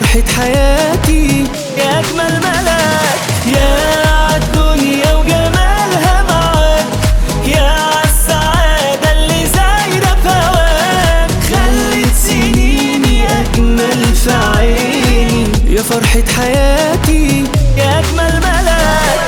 فرحة حياتي يا أجمل ملاك يا عالدنيا وجمالها معاك يا عالسعادة اللي زايدة في هواك خلت سنيني أجمل في عيني يا فرحة حياتي يا أجمل ملاك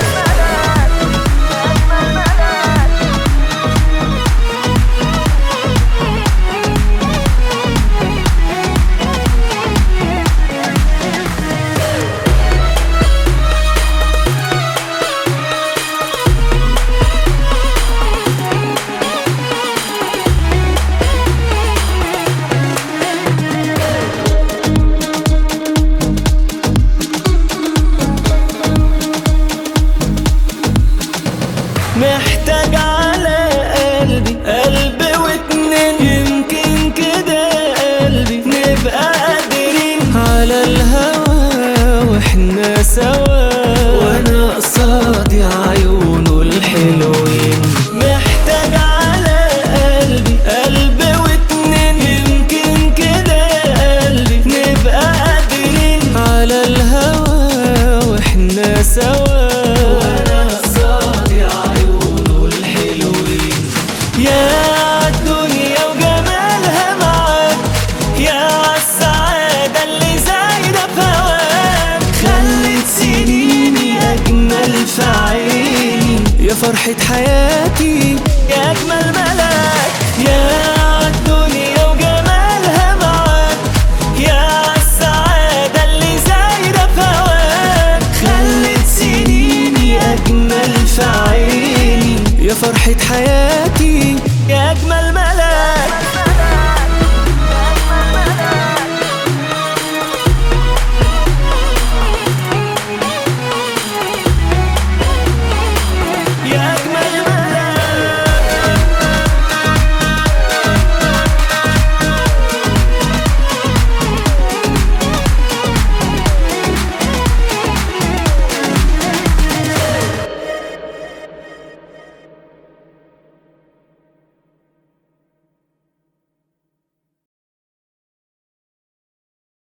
محتاج على قلبي قلب واتنين يمكن كده يا قلبي نبقى قادرين على الهوى واحنا سوا وانا قصادي عيونه الحلوين محتاج على قلبي قلب واتنين يمكن كده يا قلبي نبقى قادرين على الهوى واحنا سوا وانا قصادي عيونه الحلوين يا عالدنيا وجمالها معاك يا عالسعادة اللي زايدة في هواك خلت سنيني أجمل في عيني يا فرحة حياتي يا أجمل ملاك يا عالدنيا وجمالها معاك يا عالسعادة اللي زايدة في هواك خلت سنيني أجمل في عيني يا فرحة حياتي يا أجمل ملاك